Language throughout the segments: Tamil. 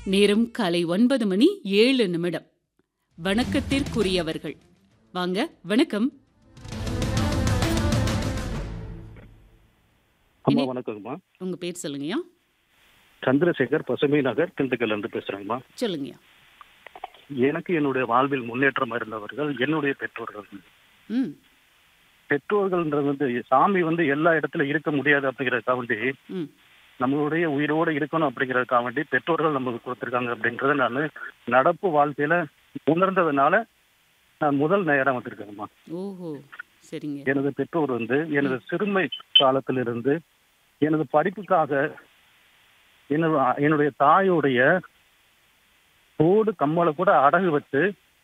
நேரம் காலை ஒன்பது மணி ஏழு நிமிடம் வணக்கத்திற்குரியவர்கள் வாங்க வணக்கம் அம்மா இனி- வணக்கங்கம்மா உங்க பேர் சொல்லுங்கய்யா சந்திரசேகர் பசுமை நகர் திண்டுக்கல்ல இருந்து பேசுறேங்கம்மா சொல்லுங்கய்யா எனக்கு என்னுடைய வாழ்வில் முன்னேற்றம் இருந்தவர்கள் என்னுடைய பெற்றோர்கள் ம் பெற்றோர்கள்ன்றது வந்து சாமி வந்து எல்லா இடத்துல இருக்க முடியாது அப்படிங்கறதுக்காக வேண்டி ம் நம்மளுடைய உயிரோட இருக்கணும் அப்படிங்கறதுக்காக வேண்டி பெற்றோர்கள் நமக்கு கொடுத்திருக்காங்க அப்படிங்கறத நான் நடப்பு வாழ்க்கையில உணர்ந்ததுனால நான் முதல் நேரம் வந்திருக்கேங்கம்மா ஓஹோ சரிங்க எனது பெற்றோர் வந்து எனது சிறுமை காலத்திலிருந்து எனது படிப்புக்காக எனது என்னுடைய தாயுடைய தோடு கம்மலை கூட அடகு வச்சு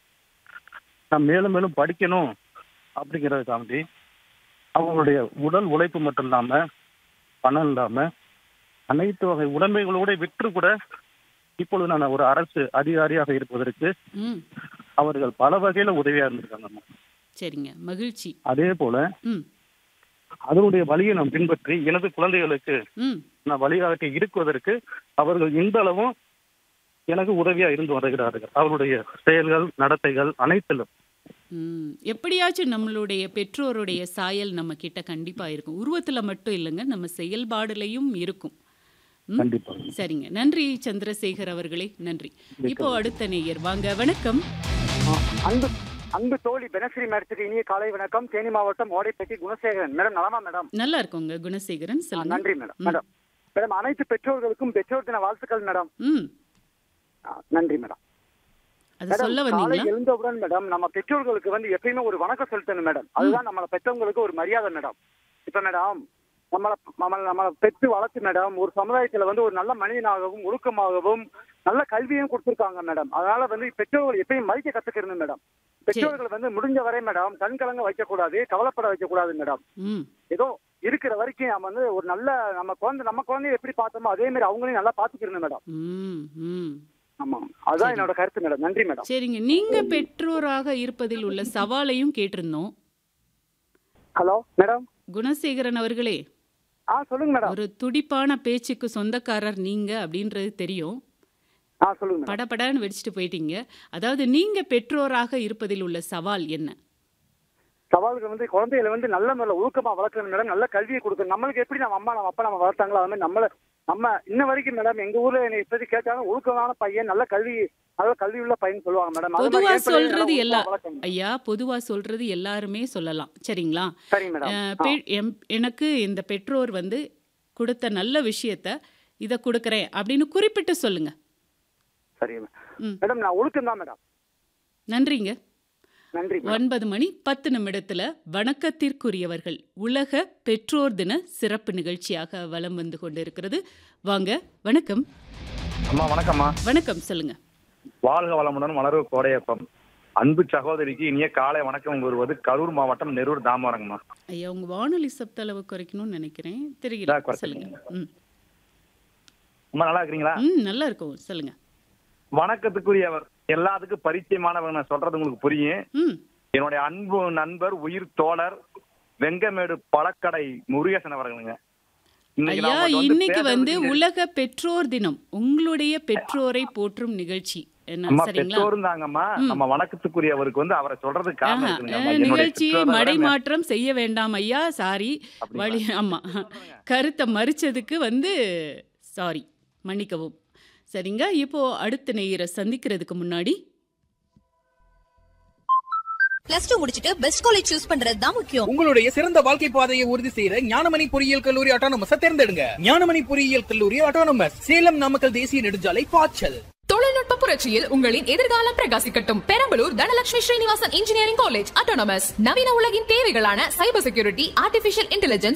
நான் மேலும் மேலும் படிக்கணும் அப்படிங்கிறதுக்காண்டி அவங்களுடைய உடல் உழைப்பு மட்டும் இல்லாம பணம் இல்லாம அனைத்து வகை உடைமைகளோட விற்று கூட இப்பொழுது நான் ஒரு அரசு அதிகாரியாக இருப்பதற்கு ம் அவர்கள் பல வகையில உதவியா இருந்திருக்காங்க சரிங்க மகிழ்ச்சி அதே போல ம் அதனுடைய வழியை நான் பின்பற்றி எனது குழந்தைகளுக்கு ம் நான் வழிகாட்டி இருக்குவதற்கு அவர்கள் இந்த அளவும் எனக்கு உதவியா இருந்து வருகிறார்கள் அவருடைய செயல்கள் நடத்தைகள் அனைத்திலும் ம் எப்படியாச்சும் நம்மளுடைய பெற்றோருடைய சாயல் நம்ம கிட்ட கண்டிப்பா இருக்கும் உருவத்துல மட்டும் இல்லைங்க நம்ம செயல்பாடுலையும் இருக்கும் ம் கண்டிப்பா சரிங்க நன்றி சந்திரசேகர் அவர்களே நன்றி இப்போ அடுத்த நேயர் வாங்க வணக்கம் அன்பு அன்பு தோழி பெனஸ்ரீ மேடத்துக்கு இனிய காலை வணக்கம் தேனி மாவட்டம் ஓடைப்பட்டி குணசேகரன் மேடம் நலமா மேடம் நல்லா இருக்கோங்க குணசேகரன் ஆ, சொல்லுங்க நன்றி மேடம் ம். மேடம் மேடம் அனைத்து பெற்றோர்களுக்கும் பெற்றோர் தின வாழ்த்துக்கள் மேடம் ம் ஆ, நன்றி மேடம் அது மேடம் சொல்ல காலை வந்தீங்களா எழுந்தவுடன் மேடம் நம்ம பெற்றோர்களுக்கு வந்து எப்பயுமே ஒரு வணக்கம் செலுத்தணும் மேடம் அதுதான் நம்மள பெற்றவங்களுக்கு ஒரு மரியாதை மேடம் இப்ப மேடம் நம்மள நம்மள நம்மள பெற்று வளர்த்து மேடம் ஒரு சமுதாயத்துல வந்து ஒரு நல்ல மனிதனாகவும் ஒழுக்கமாகவும் நல்ல கல்வியும் கொடுத்துருக்காங்க மேடம் அதனால வந்து பெற்றோர்கள் எப்பயும் மதிக்க கத்துக்கணும் மேடம் பெற்றோர்கள் வந்து முடிஞ்ச வரை மேடம் கண் கலங்க வைக்க கூடாது கவலைப்பட வைக்க கூடாது மேடம் ம் ஏதோ இருக்கிற வரைக்கும் நம்ம வந்து ஒரு நல்ல நம்ம குழந்தை நம்ம குழந்தைய எப்படி பார்த்தோமோ அதே மாதிரி அவங்களையும் நல்லா பாத்துக்கிறணும் மேடம் ம் ம் ஆமா அதுதான் சரி. என்னோட கருத்து மேடம் நன்றி மேடம் சரிங்க நீங்க பெற்றோராக இருப்பதில் உள்ள சவாலையும் கேட்டிருந்தோம் ஹலோ மேடம் குணசேகரன் அவர்களே ஆ சொல்லுங்க மேடம் ஒரு துடிப்பான பேச்சுக்கு சொந்தக்காரர் நீங்க அப்படின்றது தெரியும் ஆ சொல்லுங்க மேடம் படபடன்னு வெடிச்சிட்டு போயிட்டீங்க அதாவது நீங்க பெற்றோராக இருப்பதில் உள்ள சவால் என்ன சவால்கள் வந்து குழந்தைகளை வந்து நல்ல முறையில் ஒழுக்கமா வளர்க்கணும் மேடம் நல்ல கல்வியை கொடுக்கணும் நம்மளுக்கு எப்படி நம்ம அம்மா நம்ம அப்பா நம்ம வளர்த்தாங்களோ அது மாதிரி நம்மள நம்ம இன்ன வரைக்கும் மேடம் எங்க ஊர்ல என்னை இப்போது கேட்டாலும் ஒழுக்கமான பையன் நல்ல கல்வி நல்ல கல்வி உள்ள பையன் சொல்லுவாங்க மேடம் அது மாதிரி பொதுவா என் பிள்ளைகளை சொல்றது நல்லா எல்லா ஒழுக்கமா வளர்க்கணும். ஐயா பொதுவா சொல்றது எல்லாருமே சொல்லலாம் சரிங்களா சரி மேடம் அஹ், ஆ, பெ- எம்- எனக்கு இந்த பெற்றோர் வந்து கொடுத்த நல்ல விஷயத்த இதை கொடுக்கறேன் அப்படின்னு குறிப்பிட்டு சொல்லுங்க சரி ம். மேடம் நான் ஒழுக்கம் தான் மேடம் நன்றிங்க நன்றி மேடம். ஒன்பது மணி பத்து நிமிடத்துல வணக்கத்திற்குரியவர்கள் உலக பெற்றோர் தின சிறப்பு நிகழ்ச்சியாக வலம் வந்து கொண்டிருக்கிறது வாங்க வணக்கம் அம்மா வணக்கம்மா வணக்கம் சொல்லுங்க வாழ்க வளமுடன் வளர்வு கோடையப்பம் அன்பு சகோதரிக்கு இனிய காலை வணக்கம் கூறுவது கரூர் மாவட்டம் நெரூர் தாமரங்கம்மா ஐயா உங்க வானொலி சப்த அளவு குறைக்கணும்னு நினைக்கிறேன் இதா தெரியல குறைச்சிருக்கேன். சொல்லுங்க ம் அம்மா நல்லா இருக்கிறீங்களா ம் நல்லா இருக்கும் சொல்லுங்க வணக்கத்துக்குரியவர் எல்லாத்துக்கும் பரிச்சயமானவர் நான் சொல்றது உங்களுக்கு புரியும் ம் என்னுடைய அன்பு நண்பர் உயிர் தோழர் வெங்கமேடு பழக்கடை முருகேசன் அவர்களுங்க இன்னைக்கு ஐயா நான் உங்கள்ட்ட இன்னைக்கு வந்து பேசுறதுக்கு- உலக பெற்றோர் தினம் உங்களுடைய பெற்றோரை போற்றும் நிகழ்ச்சி என்ன அம்மா சரிங்களா பெற்றோரும் தாங்கம்மா நம்ம வணக்கத்துக்குரியவருக்கு வந்து அவரை சொல்றதுக்கு காரணம் ஆஹா, இருக்குங்க அஹ், அம்மா. என்னுடைய நிகழ்ச்சியை பெற்றோரை விட மடைமாற்றம் செய்ய வேண்டாம் ஐயா சாரி அப்படிங்களா? வழி ஆமா கருத்தை மறிச்சதுக்கு வந்து சாரி மன்னிக்கவும் சரிங்க இப்போ அடுத்த நேயரை சந்திக்கிறதுக்கு முன்னாடி பிளஸ் டூ முடிச்சிட்டு பெஸ்ட் காலேஜ் சூஸ் பண்றது தான் முக்கியம் உங்களுடைய சிறந்த வாழ்க்கை பாதையை உறுதி செய்யற ஞானமணி பொறியியல் கல்லூரி ஆட்டோனமஸ் தேர்ந்தெடுங்க ஞானமணி பொறியியல் கல்லூரி ஆட்டோனமஸ் சேலம் நாமக்கல் தேசிய நெடுஞ்சாலை பாய்ச்சல் தொழில்நுட்ப புரட்சியில் உங்களின் எதிர்காலம் பிரகாசிக்கட்டும் Perambalur Dhanalakshmi Srinivasan engineering college autonomous நவீன உலகின் தேவைகளான சைபர் செக்யூரிட்டி ஆர்டிபிஷியல் இன்டெலிஜென்ஸ்